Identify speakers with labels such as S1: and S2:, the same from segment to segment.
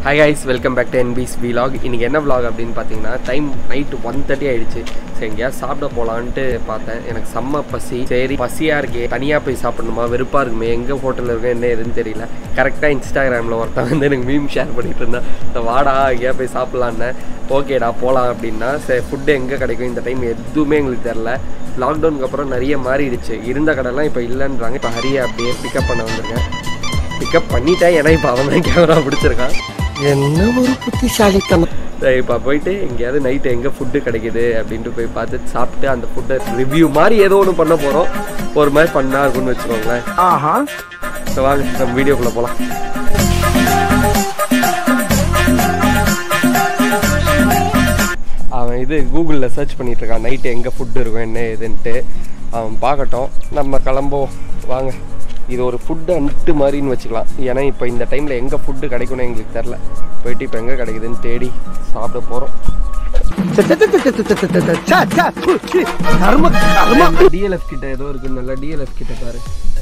S1: Hi guys welcome back to என்பிஸ் vlog இன்றைக்கி என்ன vlog அப்படின்னு பார்த்தீங்கன்னா டைம் நைட்டு ஒன் தேர்ட்டி ஆயிடுச்சு சரி எங்கேயாவது சாப்பிட போகலான்ட்டு பார்த்தேன் எனக்கு செம்ம பசி சரி பசியாக இருக்கே தனியாக போய் சாப்பிடணுமா வெறுப்பாக இருக்குமே எங்கே ஹோட்டலில் இருக்கேன் என்ன எதுன்னு தெரியல கரெக்டாக இன்ஸ்டாகிராமில் ஒருத்தன் வந்து எனக்கு மீம் ஷேர் பண்ணிட்டு இருந்தான் "இந்த வாடா எங்கேயா போய் சாப்பிட்லான்னு ஓகேடா போகலாம் அப்படின்னா சரி ஃபுட்டு எங்கே கிடைக்கும் இந்த டைம் எதுவுமே எங்களுக்கு தெரில லாக்டவுனுக்கு அப்புறம் நிறைய மாறிடுச்சு இருந்த கடைலாம் இப்போ இல்லைன்றாங்க இப்போ ஹரியை அப்படியே பிக்கப் பண்ண வந்திருக்கேன் பிக்கப் பண்ணிட்டேன் ஏன்னா இப்போ அவன் தான் கேமரா பிடிச்சிருக்கான்
S2: என்ன ஒரு புத்திசாலித்தனம்
S1: சரி, இப்போ போயிட்டு எங்கேயாவது நைட்டு எங்கே ஃபுட்டு கிடைக்குது அப்படின்ட்டு போய் பார்த்து சாப்பிட்டு அந்த ஃபுட்டை ரிவ்யூ மாதிரி ஏதோ ஒன்று பண்ண போகிறோம் ஒரு மாதிரி ஃபன்னாக இருக்கும்னு வச்சுக்கோங்களேன்
S2: ஆஹா
S1: ஸோ வாங்க நம்ம வீடியோக்குள்ளே போகலாம் அவன் இது கூகுளில் சர்ச் பண்ணிட்டு இருக்கான் நைட்டு எங்கே ஃபுட்டு இருக்கும் என்ன ஏதுன்ட்டு அவன் பார்க்கட்டும் நம்ம கிளம்போம் வாங்க இது ஒரு ஃபுட்டு அன்ட்டு மாதிரின்னு வச்சுக்கலாம் ஏன்னா இப்போ இந்த டைமில் எங்கே ஃபுட்டு கிடைக்கும்னு எங்களுக்கு தெரில போயிட்டு இப்போ எங்கே கிடைக்குதுன்னு தேடி சாப்பிட போகிறோம்
S2: கர்ம கர்ம
S1: டிஎல்எஃப் கிட்ட ஏதோ இருக்கு நல்லா டிஎல்எஃப் கிட்ட பாரு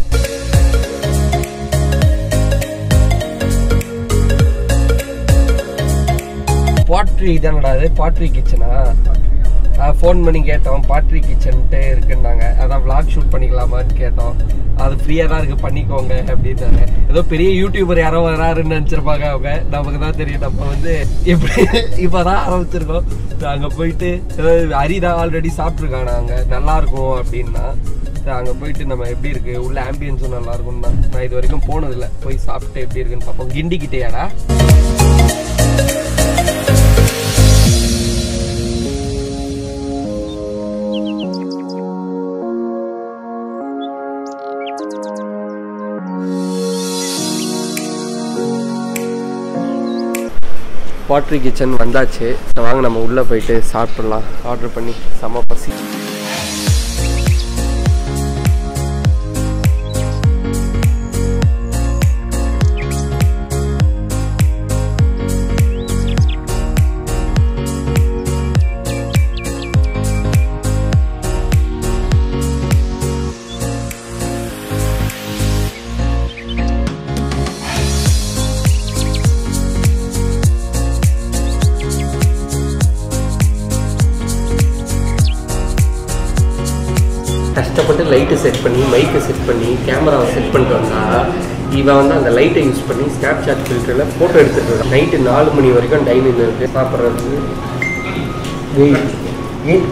S1: பாட்ரி தானடா அது பாட்ரி கிச்சனா ஃபோன் பண்ணி கேட்டோம் பாட்ரி கிச்சன்ட்டு இருக்குன்னாங்க அதான் vlog ஷூட் பண்ணிக்கலாமான்னு கேட்டோம் அது ஃப்ரீயாக தான் இருக்குது பண்ணிக்கோங்க அப்படின்னாங்க ஏதோ பெரிய யூடியூபர் யாரோ வராருன்னு நினச்சிருப்பாங்க அவங்க நமக்கு தான் தெரியும் நம்ம வந்து எப்படி இப்போ தான் ஆரம்பிச்சிருக்கோம் அங்கே போயிட்டு ஏதாவது ஹரி தான் ஆல்ரெடி சாப்பிட்ருக்காங்க அங்கே நல்லா இருக்கும் அப்படின்னா சரி, அங்க போயிட்டு நம்ம எப்படி இருக்கு உள்ள ஆம்பியன்ஸும் நல்லா இருக்கும்னா நான் இது வரைக்கும் போனதில்ல போய் சாப்பிட்டு எப்படி இருக்குன்னு பார்ப்போம் கிண்டி கிட்டேயாடா பாட்ரி கிச்சன் வந்தாச்சு வாங்க நம்ம உள்ளே போயிட்டு சாப்பிட்றலாம் ஆர்டர் பண்ணி செம பசி கஷ்டப்பட்டு லைட்டு செட் பண்ணி மைக்கை செட் பண்ணி கேமராவை செட் பண்ணிட்டு வந்தா இவன் வந்து அந்த லைட்டை யூஸ் பண்ணி ஸ்னாப் சாட் ஃபில்டரில் ஃபோட்டோ எடுத்துட்டு இருக்கான் நைட்டு நாலு மணி வரைக்கும் டைனிங் இருக்கு சாப்பிட்றதுக்கு ஏய், ஏய்,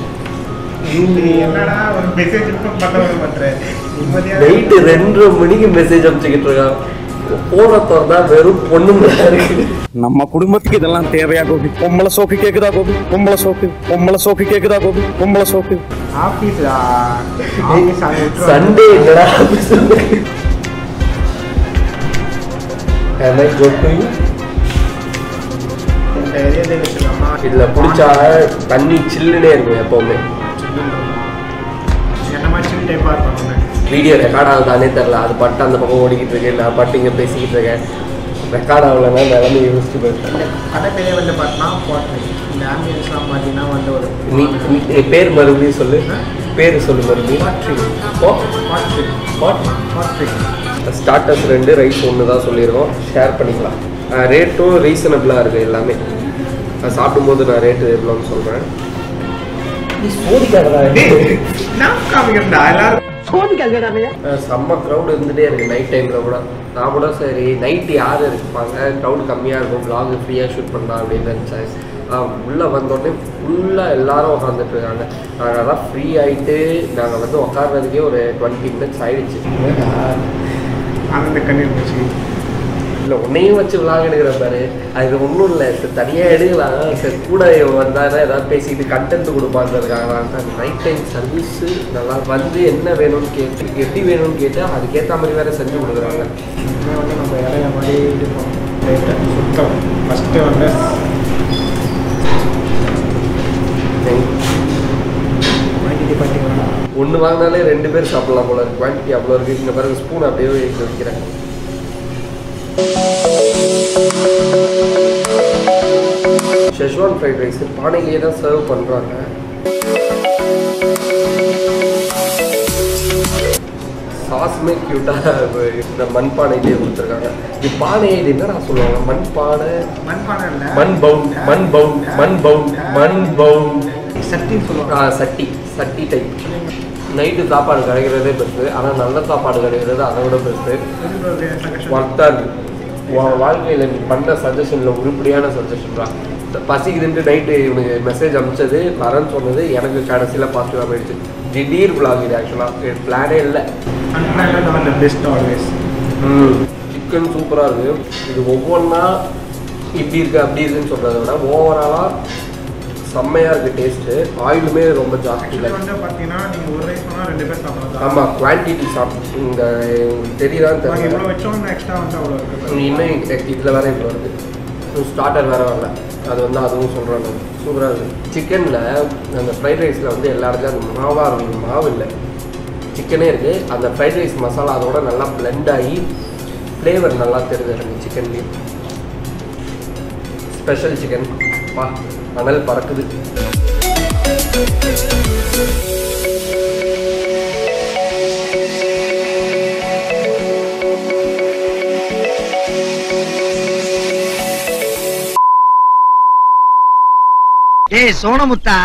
S3: என்னடா ஒரு மெசேஜ் பண்ண பண்ற நிம்மதியா
S1: நைட்டு ரெண்டரை மணிக்கு மெசேஜ் அனுப்பிச்சுக்கிட்டு இருக்கான் போன திறந்தா வெறும் பொண்ணுங்களா இருக்கு
S2: நம்ம குடும்பத்துக்கு இதெல்லாம் தேவையா கோபி பொம்பளை சோக்கு கேக்குதா கோபி பொம்பளை சோக்கு பொம்பளை சோக்கு கேக்குதா கோபி பொம்பளை சோக்கு
S3: ஆபீஸ் ஆபீஸ் அங்க
S1: சண்டே என்னடா Am I good to you? இதுல பிடிச்சா தண்ணி சில்லுனே இருக்கும் எப்பவுமே
S3: என்ன மாதிரி சின்ன டைப்பா இருக்கும்
S1: வீடியோ ரெக்கார்ட் ஆகுதானே தெரில அது பட்டு அந்த பக்கம் ஓடிக்கிட்டு இருக்கு நான் பட்டு இங்கே பேசிக்கிட்டு இருக்கேன் ரெக்கார்ட் ஆகலைன்னா நிலமை யோசிச்சு போயிருக்கேன்
S3: கடை பேரே வந்து பார்த்தீங்கன்னா போட்டு இந்த ஆம்பியன்ஸ்லாம் பார்த்தீங்கன்னா வந்து ஒரு
S1: நீ நீ- நீ பேர் மறுபடியும் சொல்லு பேர் சொல்லு மறுபடியும் ஓ
S3: பாட்ரி
S1: வாட்
S3: பாட்ரி
S1: ஸ்டார்டர்ஸ் ரெண்டு ரைஸ் ஒன்று தான் சொல்லியிருக்கோம் ஷேர் பண்ணிக்கலாம் ரேட்டும் ரீசனபிளாக இருக்குது எல்லாமே நான் சாப்பிடும்போது நான் ரேட்டு எவ்வளோன்னு சொல்கிறேன் நீ சோதிக்காதடா
S3: நான் காமிக்கிறேன்டா எல்லாரும்
S1: அஹ் செம்ம க்ரௌட் இருந்துகிட்டே இருக்குது நைட் டைமில் கூட நான் கூட சரி நைட்டு யார் இருப்பாங்க க்ரௌட் கம்மியாக இருக்கும் vlog ஃப்ரீயாக ஷூட் பண்ணலாம் அப்படின்னு நினச்சேன் உள்ளே வந்தோடனே ஃபுல்லாக எல்லாரும் உட்காந்துட்டு இருக்காங்க நாங்கள் தான் ஃப்ரீ ஆகிட்டு நாங்கள் வந்து உட்கார்றதுக்கே ஒரு டுவெண்ட்டி மினிட்ஸ் ஆயிடுச்சு
S3: ஆனந்த கண்ணீர் பூச்சி
S1: இல்லை உன்னையும் வச்சு விளாக் எடுக்கிற பாரு அது ஒன்றும் இல்லை சரி தனியாக எடுக்கலாம் சரி கூட வந்தால் ஏதாவது பேசிக்கிட்டு கண்டென்ட் கொடுப்பாங்கிறதுக்காக நைட் டைம் சர்வீஸு நல்லா வந்து என்ன வேணும்னு கேட்டு எப்படி வேணும்னு கேட்டு அதுக்கேற்ற மாதிரி வேற செஞ்சு கொடுக்குறாங்க
S3: இனிமே வந்து நம்ம இடையில மாதிரி இருக்கும் லைட்டாக சுத்தம் ஃபஸ்ட்டு வந்து வாங்கிட்டு பார்த்தீங்கன்னா
S1: ஒன்று வாங்கினாலே ரெண்டு பேர் சாப்பிடலாம் போல இருக்கு குவான்டிட்டி அவ்வளோ இருக்குது இங்கே பாருங்க ஸ்பூன் அப்படியே இங்கே வைக்கிறேன் ஷெஷ்வான் ஃப்ரைட் ரைஸ் பானையிலேயே தான் சர்வ் பண்ணுறாங்க சாஸுமே க்யூட்டாக இந்த மண்பானையிலேயே கொடுத்துருக்காங்க இது பானை இது என்னடா சொல்லுவாங்க மண் பானை
S3: மண்பானை இல்லை
S1: மண் பவுன் மண் பவுன் மண் பவுன் மண் பவுன்
S3: சட்டின்னு சொல்லுவாங்க
S1: ஆ, சட்டி சட்டி டைப் நைட்டு சாப்பாடு கிடைக்கிறதே பெருசு ஆனால் நல்ல சாப்பாடு கிடைக்கிறது அதை விட பெருசு ஒர்த்தாக இருக்கு உன் வாழ்க்கையில் நீ பண்ண சஜஷனில் உருப்படியான சஜஷன் தான் இந்த பசிக்குதுன்ட்டு நைட்டு இவனுக்கு மெசேஜ் அனுப்பிச்சது வரேன்னு சொன்னது எனக்கு கடைசியில் பாசிட்டிவாக போயிடுச்சு திடீர் vlog இது ஆக்சுவலாக பிளானே இல்லை
S3: அன்பிளான் பெஸ்ட் ஆல்வேஸ்
S1: சிக்கன் சூப்பராக இருக்குது இது ஒவ்வொன்றா இப்படி இருக்குது அப்படி இருக்குன்னு சொல்கிறத விட ஓவராலாக செம்மையாக இருக்குது டேஸ்ட்டு ஆயிலுமே ரொம்ப ஜாஸ்தி
S3: ஆக்சுவலி
S1: இல்லை
S3: வந்து பார்த்தீங்கன்னா நீங்கள் ஒரு ரைஸ் பண்ணால் ரெண்டு பேர் சாப்பிடலாம்
S1: ஆமாம் குவான்டிட்டி சாப்பிட்டு இந்த உங்களுக்கு தெரியுதான்னு
S3: நாங்கள்
S1: தெரியல
S3: இவ்வளோ வச்சோம் எக்ஸ்ட்ரா வந்து அவ்வளோ இருக்குது
S1: இன்னும் இதில் வேற இப்போ வருது ஸ்டார்டர் வேற வரல அது வந்து அதுவும் சொல்கிறாங்க சூப்பராக இருக்குது சிக்கனில் அந்த ஃப்ரைட் ரைஸில் வந்து எல்லா இடத்துலையும் அந்த மாவாக இருக்கும் மாவு இல்லை சிக்கனே இருக்குது அந்த ஃப்ரைட் ரைஸ் மசாலா அதோட நல்லா blend ஆகி ஃப்ளேவர் நல்லா தெரியுது எனக்கு சிக்கன்லேயும் ஸ்பெஷல் சிக்கன் பா அனல் பறக்குது
S4: டேய் சோனமுத்தா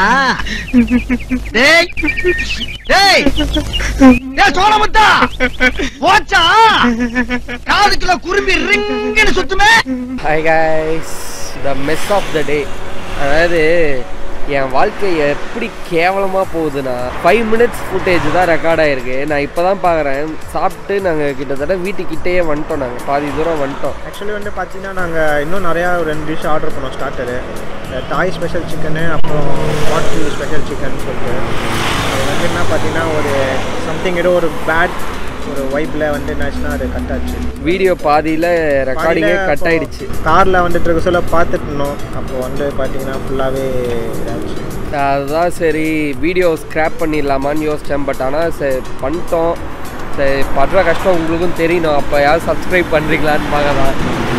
S4: டேய் டேய் டேய் சோனமுத்தா போச்சா காதுக்குள்ள குரும்பி ரிங்குன்னு சுத்துமே
S1: hi guys the mess of the day அதாவது என் வாழ்க்கை எப்படி கேவலமாக போகுதுன்னா ஃபைவ் மினிட்ஸ் ஃபுட்டேஜ் தான் ரெக்கார்ட் ஆகிருக்கு நான் இப்போ தான் பார்க்குறேன் சாப்பிட்டு நாங்கள் கிட்டத்தட்ட வீட்டுக்கிட்டேயே வந்துட்டோம் நாங்கள் பாதி தூரம் வந்துட்டோம்
S3: ஆக்சுவலி வந்து பார்த்தீங்கன்னா நாங்கள் இன்னும் நிறையா ஒரு ரெண்டு டிஷ் ஆர்டர் பண்ணோம் ஸ்டார்டரு தாய் ஸ்பெஷல் சிக்கனு அப்புறம் பாட்டி ஸ்பெஷல் சிக்கன் சொல்லிட்டு அது வந்து என்ன பார்த்தீங்கன்னா ஒரு சம்திங் ஏதோ ஒரு பேட் ஒரு வைப்பில் வந்து என்னாச்சுன்னா அது கட் ஆச்சு
S1: வீடியோ பாதியில் ரெக்கார்டிங்கே கட் ஆயிடுச்சு
S3: காரில் வந்துட்டு இருக்க சொல்ல பார்த்துட்டு இருந்தோம் அப்போ வந்து பார்த்தீங்கன்னா ஃபுல்லாகவே இதாச்சு
S1: அதுதான் சரி வீடியோ ஸ்க்ராப் பண்ணிடலாமான்னு யோசித்தேன் பட் ஆனால் சரி பண்ணிட்டோம் சரி படுற கஷ்டம் உங்களுக்கும் தெரியணும் அப்போ யாரும் சப்ஸ்கிரைப் பண்ணுறீங்களான்னு பார்க்கலாம்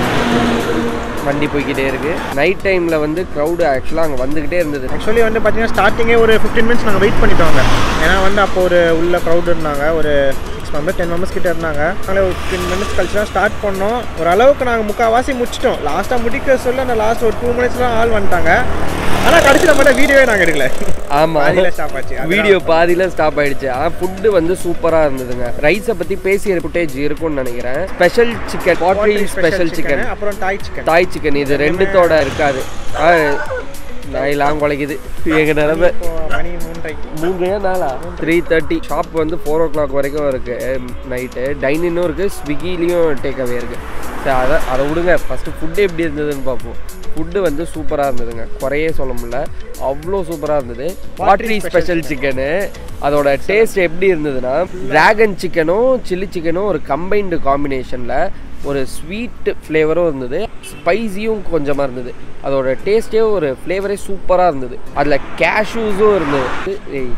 S1: வண்டி போய்க்கிட்டே இருக்குது நைட் டைமில் வந்து க்ரௌடு ஆக்சுவலாக அங்கே வந்துக்கிட்டே இருந்தது
S3: ஆக்சுவலி வந்து பார்த்தீங்கன்னா ஸ்டார்டிங்கே ஒரு ஃபிஃப்டீன் மினிட்ஸ் நாங்கள் வெயிட் பண்ணிட்டோங்க ஏன்னா வந்து அப்போ ஒரு உள்ள க்ரௌட் இருந்தாங்க ஒரு சிக்ஸ் மெம்பர்ஸ் டென் மெம்பர்ஸ் கிட்ட இருந்தாங்க நாங்களே ஒரு ஃபிஃப்டீன் மினிட்ஸ் கழிச்சு தான் ஸ்டார்ட் பண்ணோம் ஓரளவுக்கு நாங்கள் முக்கால்வாசி முடிச்சிட்டோம் லாஸ்ட்டாக முடிக்க சொல்ல அந்த லாஸ்ட் ஒரு டூ மினிட்ஸ்லாம் ஆள் வந்துட்டாங்க ஆனால் கடைசியில் மட்டும் வீடியோவே நாங்கள் எடுக்கல பாதியில stop ஆச்சு.
S1: ஆமாம்
S3: அதெல்லாம்
S1: வீடியோ பாதியில் ஸ்டாப் ஆயிடுச்சு ஆனால் ஃபுட்டு வந்து சூப்பராக இருந்ததுங்க ரைஸை பற்றி பேசிய ஃபுட்டேஜ் இருக்கும்னு நினைக்கிறேன் ஸ்பெஷல் சிக்கன் பாட்ரி ஸ்பெஷல் சிக்கன்
S3: அப்புறம் தாய் சிக்கன்
S1: தாய் சிக்கன் இது ரெண்டுத்தோட இருக்காது ஆ, நாயெல்லாம் குலைக்குது எங்கள் நிலமை
S3: இப்போ மணி மூன்றை
S1: மூணு நாளா த்ரீ தேர்ட்டி ஷாப் வந்து ஃபோர் ஓ கிளாக் வரைக்கும் இருக்கு நைட்டு டைனிங்கும் இருக்கு ஸ்விக்கிலையும் டேக் அவே இருக்கு சரி அதை அதை விடுங்க ஃபஸ்ட்டு ஃபுட்டு எப்படி இருந்ததுன்னு பார்ப்போம் ஃபுட்டு வந்து சூப்பராக இருந்ததுங்க குறையே சொல்ல முடியல அவ்வளோ சூப்பராக இருந்தது வாட்ரி ஸ்பெஷல் சிக்கனு அதோட டேஸ்ட் எப்படி இருந்ததுன்னா டிராகன் சிக்கனும் சில்லி சிக்கனும் ஒரு கம்பைன்டு காம்பினேஷனில் ஒரு ஸ்வீட் ஃப்ளேவரும் இருந்தது ஸ்பைசியும் கொஞ்சமாக இருந்தது அதோட டேஸ்ட்டே ஒரு ஃப்ளேவரே சூப்பராக இருந்தது அதில் கேஷ்யூஸும் இருந்தது ஏய்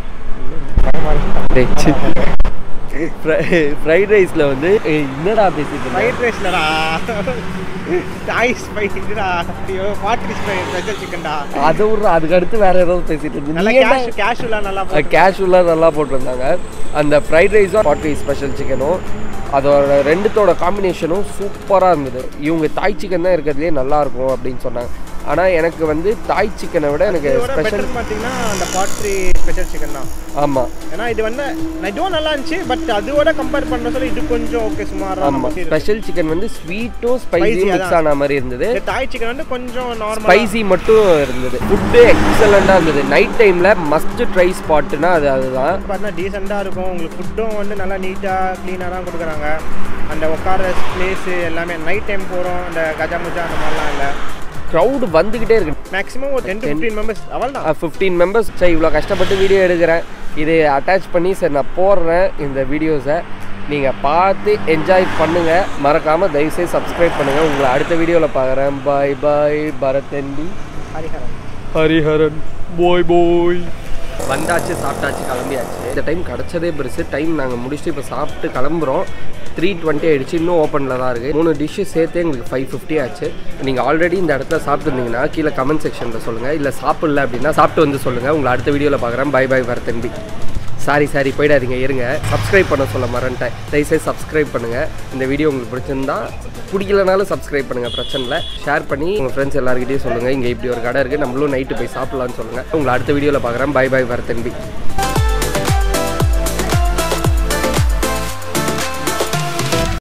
S1: ஃப்ரைட் ரைஸில் வந்து ஏய், என்னடா பேசிட்டு இருந்த?
S3: ஃப்ரைட் ரைஸ்லடா தாய் ஸ்பைஸ்டா ஐயோ பாட்டி ஸ்பெஷல் சிக்கன்டா
S1: அதை விட்ற அதுக்கு அடுத்து வேற ஏதாவது பேசிட்டு
S3: நல்லா
S1: இருந்தேன்
S3: கேஷ் கேஷுவலாக நல்லா போட்டு
S1: கேஷுவலாக நல்லா போட்டிருந்தாங்க அந்த ஃப்ரைட் ரைஸும் பாட்டி ஸ்பெஷல் சிக்கனும் அதோட ரெண்டுத்தோட காம்பினேஷனும் சூப்பராக இருந்தது இவங்க தாய் சிக்கன் தான் இருக்கிறதுலே நல்லா இருக்கும் அப்படின்னு சொன்னாங்க ஆனால் எனக்கு வந்து தாய் சிக்கனை விட எனக்கு
S3: இதோட
S1: ஸ்பெஷல்
S3: பெட்டர் பார்த்தீங்கன்னா அந்த பாட்ரி ஸ்பெஷல் சிக்கன் தான்
S1: ஆமாம்
S3: ஏன்னா இது வந்து இதுவும் நல்லா இருந்துச்சு பட் அதோட கம்பேர் பண்ண சொல்ல இது கொஞ்சம் ஓகே சுமாராக
S1: ஆமாம் ஸ்பெஷல் சிக்கன் வந்து ஸ்வீட்டும் ஸ்பைசியும்
S3: Spicy,
S1: மிக்ஸ் ஆன மாதிரி இருந்தது
S3: இந்த தாய் சிக்கன் வந்து கொஞ்சம் நார்மல்
S1: ஸ்பைசி மட்டும் இருந்தது ஃபுட்டு எக்ஸலண்ட்டாக இருந்தது நைட் டைமில் மஸ்ட் ட்ரை ஸ்பாட்டுனா அது அதுதான்
S3: பார்த்தீங்கன்னா டீசெண்டாக இருக்கும் உங்களுக்கு ஃபுட்டும் வந்து நல்லா நீட்டாக க்ளீனாக தான் கொடுக்குறாங்க அந்த உட்கார பிளேஸு எல்லாமே நைட் டைம் போகிறோம் அந்த கஜா முஜா அந்த மாதிரிலாம் இல்லை
S1: க்ரௌடு வந்துக்கிட்டே இருக்கு
S3: மேக்ஸிமம் ஒரு டென் டு ஃபிஃப்டீன் மெம்பர்ஸ் அவள் தான்
S1: ஃபிஃப்டீன் மெம்பர்ஸ் சரி இவ்வளோ கஷ்டப்பட்டு வீடியோ எடுக்கிறேன் இது அட்டாச் பண்ணி சரி நான் போடுறேன் இந்த வீடியோஸை நீங்கள் பார்த்து என்ஜாய் பண்ணுங்கள் மறக்காமல் தயவுசெய்து சப்ஸ்கிரைப் பண்ணுங்கள் உங்களை அடுத்த வீடியோவில் பார்க்குறேன் பாய் பாய் பரதண்டி
S3: ஹரிஹரன்
S1: ஹரிஹரன் போய் போய் வந்தாச்சு சாப்பிட்டாச்சு கிளம்பியாச்சு இந்த டைம் கிடச்சதே பெருசு டைம் நாங்கள் முடிச்சுட்டு இப்போ சாப்பிட்டு கிளம்புறோம் த்ரீ டுவெண்ட்டி ஆயிடுச்சு இன்னும் ஓப்பனில் தான் இருக்குது மூணு டிஷ்ஷு சேர்த்து எங்களுக்கு ஃபைவ் ஃபிஃப்டி ஆச்சு நீங்கள் ஆல்ரெடி இந்த இடத்துல சாப்பிட்டுருந்தீங்கன்னா கீழே கமெண்ட் செக்ஷனில் சொல்லுங்கள் இல்லை சாப்பிடல அப்படின்னா சாப்பிட்டு வந்து சொல்லுங்கள் உங்களை அடுத்த வீடியோவில் பார்க்குறேன் பை பை வரத்தம்பி சாரி சாரி போயிடாதீங்க இருங்க சப்ஸ்கிரைப் பண்ண சொல்ல மறந்துட்டேன் தயவுசெய்து சப்ஸ்கிரைப் பண்ணுங்கள் இந்த வீடியோ உங்களுக்கு பிடிச்சிருந்தா பிடிக்கலனாலும் சப்ஸ்கிரைப் பண்ணுங்கள் பிரச்சனை இல்லை ஷேர் பண்ணி உங்கள் ஃப்ரெண்ட்ஸ் எல்லாருக்கிட்டையும் சொல்லுங்கள் இங்கே இப்படி ஒரு கடை இருக்குது நம்மளும் நைட்டு போய் சாப்பிட்லான்னு சொல்லுங்கள் உங்களை அடுத்த வீடியோவில் பார்க்குறேன் பை பை வரத்தன்பி